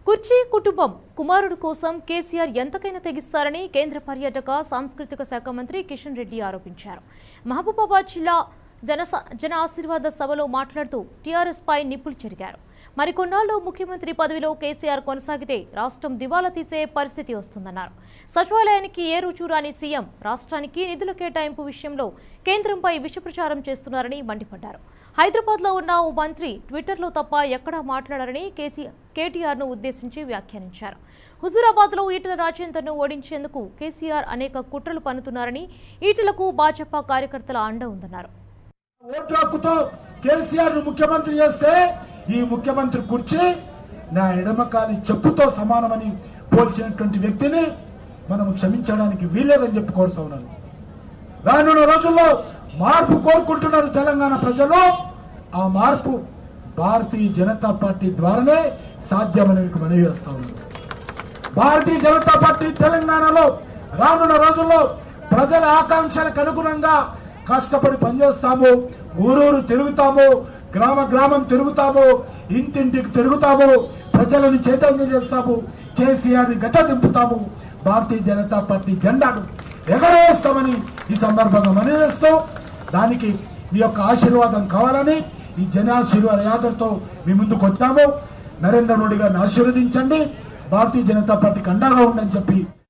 కుర్చీ కుటుంబం కుమారుడు కోసం కేసీఆర్ ఎంతకైనా తెగిస్తారని కేంద్ర పర్యాటక సాంస్కృతిక శాఖ మంత్రి కిషన్ రెడ్డి ఆరోపించారు మహబూబాబాద్ జిల్లా జన జన ఆశీర్వాద సభలో మాట్లాడుతూ టీఆర్ఎస్ పై నిప్పులు చెరిగారు మరికొన్నాళ్ళు ముఖ్యమంత్రి పదవిలో కేసీఆర్ కొనసాగితే రాష్ట్రం దివాలా తీసే పరిస్థితి వస్తుందన్నారు సచివాలయానికి ఏ రుచు రాని సీఎం రాష్ట్రానికి నిధుల కేటాయింపు విషయంలో కేంద్రంపై విషప్రచారం చేస్తున్నారని మండిపడ్డారు హైదరాబాద్లో ఉన్న ఓ మంత్రి ట్విట్టర్లో తప్ప ఎక్కడా మాట్లాడారని కేసీఆర్ కేటీఆర్ను ఉద్దేశించి వ్యాఖ్యానించారు హుజూరాబాద్లో ఈటల రాజేందర్ను ఓడించేందుకు కేసీఆర్ అనేక కుట్రలు పన్నుతున్నారని ఈటలకు భాజపా కార్యకర్తల అండ ఉందన్నారు ఓటు హక్కుతో కేసీఆర్ ను ముఖ్యమంత్రి చేస్తే ఈ ముఖ్యమంత్రి కుర్చీ నా ఎడమకాలి చెప్పుతో సమానమని పోల్చినటువంటి వ్యక్తిని మనం క్షమించడానికి వీల్లేదని చెప్పి కోరుతా ఉన్నాను రానున్న రోజుల్లో మార్పు కోరుకుంటున్నారు తెలంగాణ ప్రజలు ఆ మార్పు భారతీయ జనతా పార్టీ ద్వారానే సాధ్యమని మీకు మనవి చేస్తా ఉన్నాను భారతీయ జనతా పార్టీ తెలంగాణలో రానున్న రోజుల్లో ప్రజల ఆకాంక్షలకు అనుగుణంగా కష్టపడి పనిచేస్తాము ఊరూరు తిరుగుతాము గ్రామ గ్రామం తిరుగుతాము ఇంటింటికి తిరుగుతాము ప్రజలను చైతన్యం చేస్తాము కేసీఆర్ ని గత దింపుతాము భారతీయ జనతా పార్టీ జెండాను ఎగరేస్తామని ఈ సందర్భంగా మనవి చేస్తూ దానికి మీ యొక్క ఆశీర్వాదం కావాలని ఈ జనాశీర్వాద యాత్రతో మీ ముందుకు వచ్చాము నరేంద్ర మోడీ గారిని ఆశీర్వదించండి భారతీయ జనతా పార్టీకి అండగా ఉండని చెప్పి